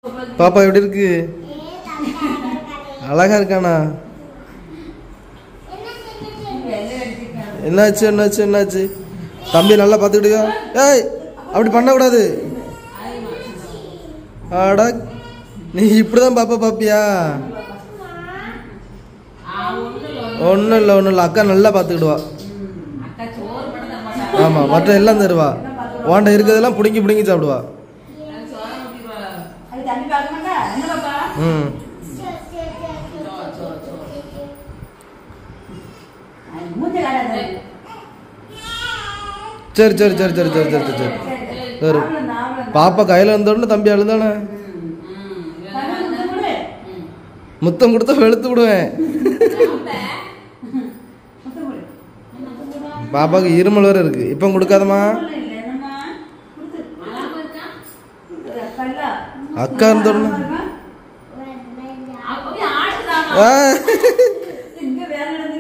பாப்பா எப்படி இருக்கு அழகா இருக்கானா என்னாச்சு என்னாச்சு என்னாச்சு தம்பி நல்லா பார்த்துக்கிட்டியா ஏய் அப்படி பண்ணக்கூடாது ஆடா நீ இப்படிதான் பாப்பா பாப்பியா ஒன்றும் இல்லை ஒன்றும் இல்லை அக்கா நல்லா பார்த்துக்கிடுவா ஆமாம் மற்ற எல்லாம் தருவா உன்ட்ட இருக்கிறதெல்லாம் பிடுங்கி பிடுங்கி சாப்பிடுவா அது தண்ணி பார்க்க மாட்டா என்ன பாப்பா ம் அது மூஞ்ச காட்டாத சரி சரி சரி சரி சரி சரி சரி சரி ஆவலம் ஆவலம் பாப்பா கையில் இருந்தோடனே தம்பி அழுதானே முத்தம் கொடுத்தா வெளுத்து விடுவேன் பாப்பாக்கு இருமல் வேற இருக்கு இப்போ கொடுக்காதம்மா இல்லை என்னம்மா கொடுத்து கல்லா அக்கா இருந்தோடனே இங்க வேலை நடந்து